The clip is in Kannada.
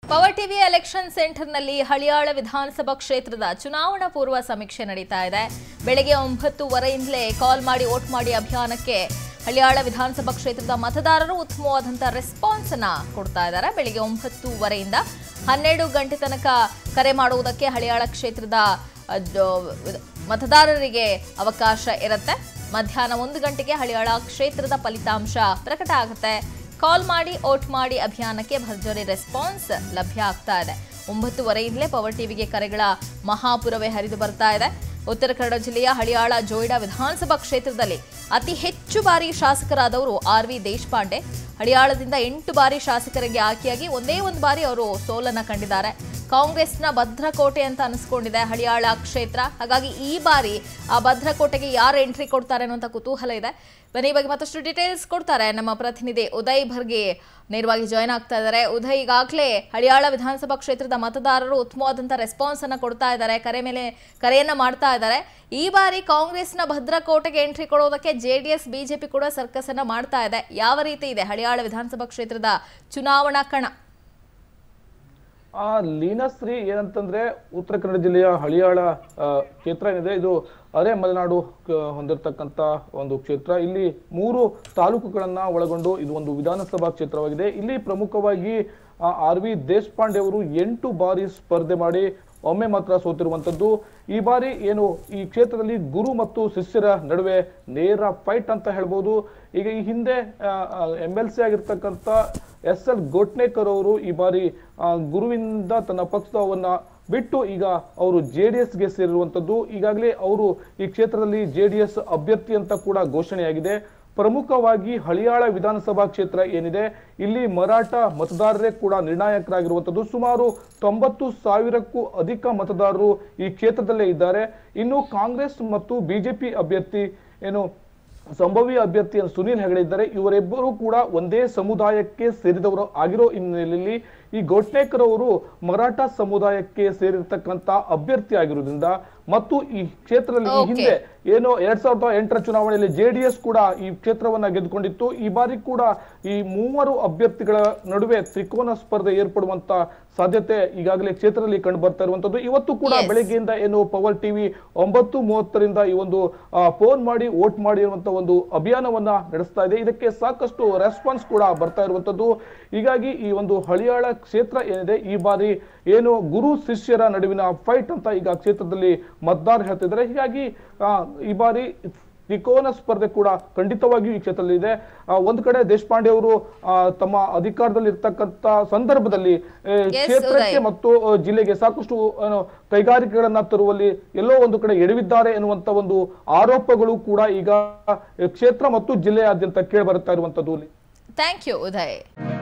ಪವರ್ ಟಿವಿ ಎಲೆಕ್ಷನ್ ಸೆಂಟರ್ನಲ್ಲಿ ಹಳಿಯಾಳ ವಿಧಾನಸಭಾ ಕ್ಷೇತ್ರದ ಚುನಾವಣಾ ಪೂರ್ವ ಸಮೀಕ್ಷೆ ನಡೀತಾ ಇದೆ ಬೆಳಗ್ಗೆ ಒಂಬತ್ತುವರೆಯಿಂದಲೇ ಕಾಲ್ ಮಾಡಿ ವೋಟ್ ಮಾಡಿ ಅಭಿಯಾನಕ್ಕೆ ಹಳಿಯಾಳ ವಿಧಾನಸಭಾ ಕ್ಷೇತ್ರದ ಮತದಾರರು ಉತ್ತಮವಾದಂಥ ರೆಸ್ಪಾನ್ಸ್ ಅನ್ನ ಕೊಡ್ತಾ ಇದ್ದಾರೆ ಬೆಳಿಗ್ಗೆ ಒಂಬತ್ತುವರೆಯಿಂದ ಹನ್ನೆರಡು ಗಂಟೆ ತನಕ ಕರೆ ಮಾಡುವುದಕ್ಕೆ ಹಳಿಯಾಳ ಕ್ಷೇತ್ರದ ಅದು, ಮತದಾರರಿಗೆ ಅವಕಾಶ ಇರುತ್ತೆ ಮಧ್ಯಾಹ್ನ ಒಂದು ಗಂಟೆಗೆ ಹಳಿಯಾಳ ಕ್ಷೇತ್ರದ ಫಲಿತಾಂಶ ಪ್ರಕಟ ಆಗುತ್ತೆ ಕಾಲ್ ಮಾಡಿ ಓಟ್ ಮಾಡಿ ಅಭಿಯಾನಕ್ಕೆ ಭರ್ಜರಿ ರೆಸ್ಪಾನ್ಸ್ ಲಭ್ಯ ಆಗ್ತಾ ಇದೆ ಒಂಬತ್ತುವರೆಯಿಂದಲೇ ಪವರ್ ಟಿವಿಗೆ ಕರೆಗಳ ಮಹಾಪುರವೇ ಹರಿದು ಬರ್ತಾ ಇದೆ ಉತ್ತರ ಕನ್ನಡ ಜಿಲ್ಲೆಯ ಹಳಿಯಾಳ ಜೋಯಿಡಾ ವಿಧಾನಸಭಾ ಕ್ಷೇತ್ರದಲ್ಲಿ ಅತಿ ಹೆಚ್ಚು ಬಾರಿ ಶಾಸಕರಾದವರು ಆರ್ ವಿ ದೇಶಪಾಂಡೆ ಹಳಿಯಾಳದಿಂದ ಎಂಟು ಬಾರಿ ಶಾಸಕರಿಗೆ ಆಯ್ಕೆಯಾಗಿ ಒಂದೇ ಒಂದು ಬಾರಿ ಅವರು ಸೋಲನ್ನ ಕಂಡಿದ್ದಾರೆ ಕಾಂಗ್ರೆಸ್ನ ಭದ್ರಕೋಟೆ ಅಂತ ಅನಿಸ್ಕೊಂಡಿದೆ ಹಳಿಯಾಳ ಕ್ಷೇತ್ರ ಹಾಗಾಗಿ ಈ ಬಾರಿ ಆ ಭದ್ರಕೋಟೆಗೆ ಯಾರು ಎಂಟ್ರಿ ಕೊಡ್ತಾರೆ ಅನ್ನುವಂಥ ಕುತೂಹಲ ಇದೆ ಬನ್ನಿ ಈ ಬಗ್ಗೆ ಮತ್ತಷ್ಟು ಡೀಟೇಲ್ಸ್ ಕೊಡ್ತಾರೆ ನಮ್ಮ ಪ್ರತಿನಿಧಿ ಉದಯ್ ಭರ್ಗೆ ನೇರವಾಗಿ ಜಾಯ್ನ್ ಆಗ್ತಾ ಇದ್ದಾರೆ ಉದಯ್ ಈಗಾಗಲೇ ಹಳಿಯಾಳ ವಿಧಾನಸಭಾ ಕ್ಷೇತ್ರದ ಮತದಾರರು ಉತ್ತಮವಾದಂಥ ರೆಸ್ಪಾನ್ಸ್ ಅನ್ನ ಕೊಡ್ತಾ ಇದ್ದಾರೆ ಕರೆ ಮೇಲೆ ಕರೆಯನ್ನ ಮಾಡ್ತಾ ಇದ್ದಾರೆ ಈ ಬಾರಿ ಕಾಂಗ್ರೆಸ್ನ ಭದ್ರಕೋಟೆಗೆ ಎಂಟ್ರಿ ಕೊಡೋದಕ್ಕೆ ಜೆ ಡಿ ಎಸ್ ಬಿಜೆಪಿ ಕೂಡ ಸರ್ಕಸ್ ಅನ್ನ ಮಾಡ್ತಾ ಇದೆ ಯಾವ ರೀತಿ ಇದೆ ಹಳಿಯಾಳ ವಿಧಾನಸಭಾ ಕ್ಷೇತ್ರದ ಚುನಾವಣಾ ಕಣ ಆ ಲೀನಶ್ರೀ ಏನಂತಂದ್ರೆ ಉತ್ತರ ಕನ್ನಡ ಜಿಲ್ಲೆಯ ಹಳಿಯಾಳ ಆ, ಕ್ಷೇತ್ರ ಏನಿದೆ ಇದು ಅರೆ ಮಲೆನಾಡು ಕ- ಹೊಂದಿರತಕ್ಕಂತ ಒಂದು ಕ್ಷೇತ್ರ ಇಲ್ಲಿ ಮೂರು ತಾಲೂಕುಗಳನ್ನ ಒಳಗೊಂಡು ಇದು ಒಂದು ವಿಧಾನಸಭಾ ಕ್ಷೇತ್ರವಾಗಿದೆ ಇಲ್ಲಿ ಪ್ರಮುಖವಾಗಿ ಆರ್ ವಿ ದೇಶಪಾಂಡೆ ಅವರು ಎಂಟು ಬಾರಿ ಸ್ಪರ್ಧೆ ಮಾಡಿ ಒಮ್ಮೆ ಮಾತ್ರ ಸೋತಿರುವಂತದ್ದು ಈ ಬಾರಿ ಏನು ಈ ಕ್ಷೇತ್ರದಲ್ಲಿ ಗುರು ಮತ್ತು ಶಿಷ್ಯರ ನಡುವೆ ನೇರ ಫೈಟ್ ಅಂತ ಹೇಳ್ಬೋದು ಈಗ ಈ ಹಿಂದೆ ಎಂ ಎಲ್ ಸಿ ಆಗಿರ್ತಕ್ಕಂಥ ಎಸ್ ಎಲ್ ಗೋಟ್ನೇಕರ್ ಅವರು ಈ ಬಾರಿ ಆ, ಗುರುವಿಂದ ತನ್ನ ಪಕ್ಷವನ್ನ ಬಿಟ್ಟು ಈಗ ಅವರು ಜೆ ಡಿ ಎಸ್ಗೆ ಸೇರಿರುವಂತದ್ದು ಈಗಾಗಲೇ ಅವರು ಈ ಕ್ಷೇತ್ರದಲ್ಲಿ ಜೆ ಡಿ ಎಸ್ ಅಭ್ಯರ್ಥಿ ಅಂತ ಕೂಡ ಘೋಷಣೆಯಾಗಿದೆ ಪ್ರಮುಖವಾಗಿ ಹಳಿಯಾಳ ವಿಧಾನಸಭಾ ಕ್ಷೇತ್ರ ಏನಿದೆ ಇಲ್ಲಿ ಮರಾಠ ಮತದಾರರೇ ಕೂಡ ನಿರ್ಣಾಯಕರಾಗಿರುವಂತದ್ದು ಸುಮಾರು ತೊಂಬತ್ತು ಸಾವಿರಕ್ಕೂ ಅಧಿಕ ಮತದಾರರು ಈ ಕ್ಷೇತ್ರದಲ್ಲೇ ಇದ್ದಾರೆ ಇನ್ನು ಕಾಂಗ್ರೆಸ್ ಮತ್ತು ಬಿಜೆಪಿ ಅಭ್ಯರ್ಥಿ ಏನು ಸಂಭವಿ ಅಭ್ಯರ್ಥಿ ಸುನೀಲ್ ಹೆಗಡೆ ಇದ್ದಾರೆ ಇವರಿಬ್ಬರು ಕೂಡ ಒಂದೇ ಸಮುದಾಯಕ್ಕೆ ಸೇರಿದವರು ಆಗಿರೋ ಹಿನ್ನೆಲೆಯಲ್ಲಿ ಈ ಗೋಟ್ನೇಕರ್ ಅವರು ಮರಾಠ ಸಮುದಾಯಕ್ಕೆ ಸೇರಿರ್ತಕ್ಕಂತ ಅಭ್ಯರ್ಥಿ ಆಗಿರೋದ್ರಿಂದ ಮತ್ತು ಈ ಕ್ಷೇತ್ರದಲ್ಲಿ ಈ Okay. ಹಿಂದೆ ಏನು ಎರಡ್ ಸಾವಿರದ ಎಂಟರ ಚುನಾವಣೆಯಲ್ಲಿ ಜೆಡಿಎಸ್ ಕೂಡ ಈ ಕ್ಷೇತ್ರವನ್ನ ಗೆದ್ದುಕೊಂಡಿತ್ತು ಈ ಬಾರಿ ಕೂಡ ಈ ಮೂವರು ಅಭ್ಯರ್ಥಿಗಳ ನಡುವೆ ತ್ರಿಕೋನ ಸ್ಪರ್ಧೆ ಏರ್ಪಡುವಂತ ಸಾಧ್ಯತೆ ಈಗಾಗಲೇ ಕ್ಷೇತ್ರದಲ್ಲಿ ಕಂಡು ಬರ್ತಾ ಇರುವಂತದ್ದು ಇವತ್ತು ಕೂಡ Yes. ಬೆಳಗ್ಗೆಯಿಂದ ಏನು ಪವರ್ ಟಿವಿ ಒಂಬತ್ತು ಮೂವತ್ತರಿಂದ ಈ ಒಂದು ಫೋನ್ ಮಾಡಿ ವೋಟ್ ಮಾಡಿ ಇರುವಂತ ಒಂದು ಅಭಿಯಾನವನ್ನ ನಡೆಸ್ತಾ ಇದೆ ಇದಕ್ಕೆ ಸಾಕಷ್ಟು ರೆಸ್ಪಾನ್ಸ್ ಕೂಡ ಬರ್ತಾ ಇರುವಂತದ್ದು ಹೀಗಾಗಿ ಈ ಒಂದು ಹಳಿಯಾಳ ಕ್ಷೇತ್ರ ಏನಿದೆ ಈ ಬಾರಿ ಏನು ಗುರು ಶಿಷ್ಯರ ನಡುವಿನ ಫೈಟ್ ಅಂತ ಈಗ ಕ್ಷೇತ್ರದಲ್ಲಿ ಮತದಾರ ಹೇಳ್ತಿದ್ದಾರೆ ಹೀಗಾಗಿ ಆ, ಈ ಬಾರಿ ತ್ರಿಕೋನ ಸ್ಪರ್ಧೆ ಕೂಡ ಖಂಡಿತವಾಗಿಯೂ ಈ ಕ್ಷೇತ್ರದಲ್ಲಿ ಇದೆ ಆ, ಒಂದು ಕಡೆ ದೇಶಪಾಂಡೆ ಅವರು ಆ, ತಮ್ಮ ಅಧಿಕಾರದಲ್ಲಿ ಇರ್ತಕ್ಕಂತ ಸಂದರ್ಭದಲ್ಲಿ ಆ, Yes, ಕ್ಷೇತ್ರಕ್ಕೆ ಉದಯ್. ಮತ್ತು ಆ, ಜಿಲ್ಲೆಗೆ ಸಾಕಷ್ಟು ಏನು, ಕೈಗಾರಿಕೆಗಳನ್ನ ತರುವಲ್ಲಿ ಎಲ್ಲೋ ಒಂದು ಕಡೆ ಎಡವಿದ್ದಾರೆ ಎನ್ನುವಂತ ಒಂದು ಆರೋಪಗಳು ಕೂಡ ಈಗ ಕ್ಷೇತ್ರ ಮತ್ತು ಜಿಲ್ಲೆಯಾದ್ಯಂತ ಕೇಳಿ ಬರುತ್ತಾ ಇರುವಂತದ್ದು ಥ್ಯಾಂಕ್ ಯು ಉದಯ್